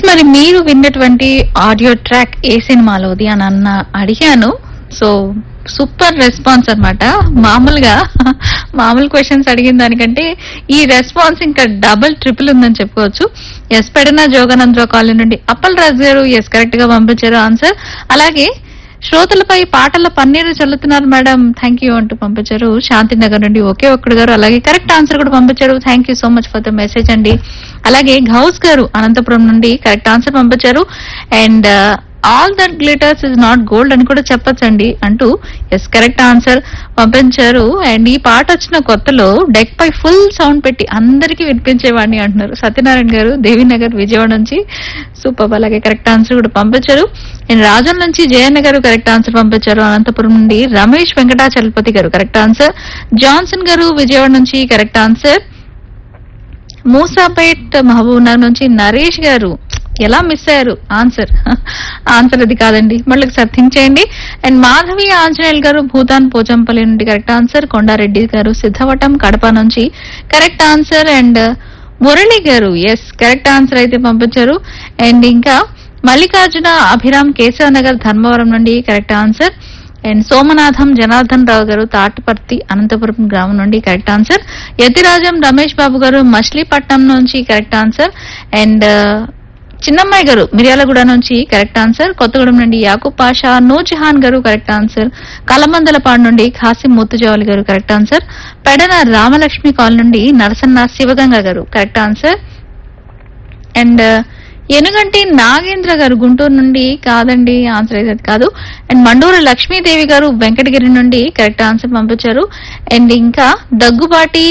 మరి మీరు విన్నటువంటి ఆడియో ట్రాక్ ఏ సినిమాలోది అని అన్న అడిగాను సో సూపర్ రెస్పాన్స్ అన్నమాట మామూలుగా మామూలు క్వశ్చన్స్ అడిగిన దానికంటే ఈ రెస్పాన్స్ ఇంకా డబుల్ ట్రిపుల్ ఉందని చెప్పుకోవచ్చు ఎస్ పెడన జోగానంద్ర కాలనీ నుండి అప్పల్ రాజు గారు ఎస్ కరెక్ట్ గా పంపించారు ఆన్సర్ అలాగే శ్రోతలపై పాటల పన్నీరు చల్లుతున్నారు మేడం థ్యాంక్ యూ అంటూ పంపించారు శాంతినగర్ నుండి ఒకే ఒక్కడు గారు అలాగే కరెక్ట్ ఆన్సర్ కూడా పంపించారు thank you so much for the message అండి అలాగే గౌస్ గారు అనంతపురం నుండి కరెక్ట్ ఆన్సర్ పంపించారు and all that glitters is not gold అని కూడా చెప్పొచ్చండి అంటూ ఎస్ కరెక్ట్ ఆన్సర్ పంపించారు అండ్ ఈ పాట వచ్చిన కొత్తలో డెక్ పై ఫుల్ సౌండ్ పెట్టి అందరికీ వినిపించేవాడిని అంటున్నారు సత్యనారాయణ గారు దేవీనగర్ విజయవాడ నుంచి సూపర్ అలాగే కరెక్ట్ ఆన్సర్ కూడా పంపించారు అండ్ రాజన్ నుంచి జయన్న గారు కరెక్ట్ ఆన్సర్ పంపించారు అనంతపురం నుండి రమేష్ వెంకటాచలపతి గారు కరెక్ట్ ఆన్సర్ జాన్సన్ గారు విజయవాడ నుంచి correct answer Musapet Mahbubnagar నుంచి నరేష్ గారు ఎలా మిస్ అయ్యారు ఆన్సర్ ఆన్సర్ అది కాదండి మళ్ళీ ఒకసారి థింక్ చేయండి అండ్ మాధవి ఆంజనేయులు గారు భూతాన్ పోచంపల్లి నుండి కరెక్ట్ ఆన్సర్ కొండారెడ్డి గారు సిద్ధవటం కడప నుంచి కరెక్ట్ ఆన్సర్ అండ్ మురళి గారు ఎస్ కరెక్ట్ ఆన్సర్ అయితే పంపించారు అండ్ ఇంకా మల్లికార్జున అభిరామ్ కేశవ నగర్ ధర్మవరం నుండి correct answer and Somanatham Janardhan Rao గారు తాటిపర్తి అనంతపురం గ్రామం నుండి కరెక్ట్ ఆన్సర్ యతిరాజం రమేష్ బాబు గారు మచిలీపట్నం నుంచి కరెక్ట్ ఆన్సర్ అండ్ చిన్నమ్మాయి గారు మిర్యాలగూడ నుంచి కరెక్ట్ ఆన్సర్ కొత్తగూడెం నుండి యాకూబ్ పాషా నూజహాన్ గారు కరెక్ట్ ఆన్సర్ కలమందలపాడు నుండి ఖాసిం ముత్తుజావలి గారు కరెక్ట్ ఆన్సర్ పెడన రామలక్ష్మి కాల్ నుండి నరసన్న శివగంగ గారు correct answer and Enuganti Nagendra గారు గుంటూరు నుండి కాదండి ఆన్సర్ అయితే అది కాదు అండ్ మండూరు లక్ష్మీదేవి గారు వెంకటగిరి నుండి కరెక్ట్ ఆన్సర్ పంపించారు అండ్ ఇంకా దగ్గుబాటి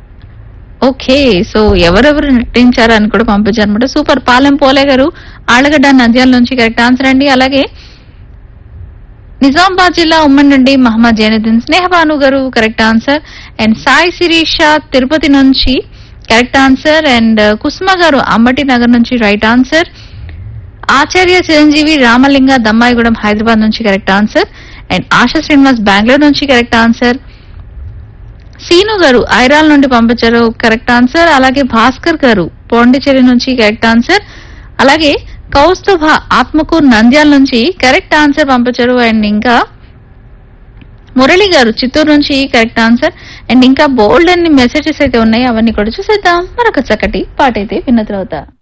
ఓకే సో ఎవరెవరు నటించారు అని కూడా పంపించారు అనమాట సూపర్ పాలెం పోలే గారు ఆళ్ళగడ్డ నంద్యాల నుంచి కరెక్ట్ ఆన్సర్ అండి అలాగే నిజామాబాద్ జిల్లా ఉమ్మడి నుండి మహమ్మద్ జైనుద్దీన్ స్నేహబాను గారు correct answer and Sai Sirisha Tirupati నుంచి కరెక్ట్ ఆన్సర్ అండ్ కుసుమ గారు అంబటి నగర్ నుంచి రైట్ ఆన్సర్ ఆచార్య చిరంజీవి రామలింగ దమ్మాయిగూడెం హైదరాబాద్ నుంచి correct answer and Asha Srinivas Bengaluru నుంచి కరెక్ట్ ఆన్సర్ సీను గారు ఐరాల్ నుండి పంపించారు కరెక్ట్ ఆన్సర్ అలాగే భాస్కర్ గారు పాండిచేరి నుంచి కరెక్ట్ ఆన్సర్ అలాగే కౌస్తుభ ఆత్మకూర్ నంద్యాల నుంచి కరెక్ట్ ఆన్సర్ పంపించారు అండ్ ఇంకా మురళి గారు చిత్తూరు నుంచి కరెక్ట్ ఆన్సర్ అండ్ ఇంకా బోల్డ్ అన్ని మెసేజెస్ అయితే ఉన్నాయి అవన్నీ కూడా చూసేద్దాం మరొక చక్కటి పాట అయితే విన్న తర్వాత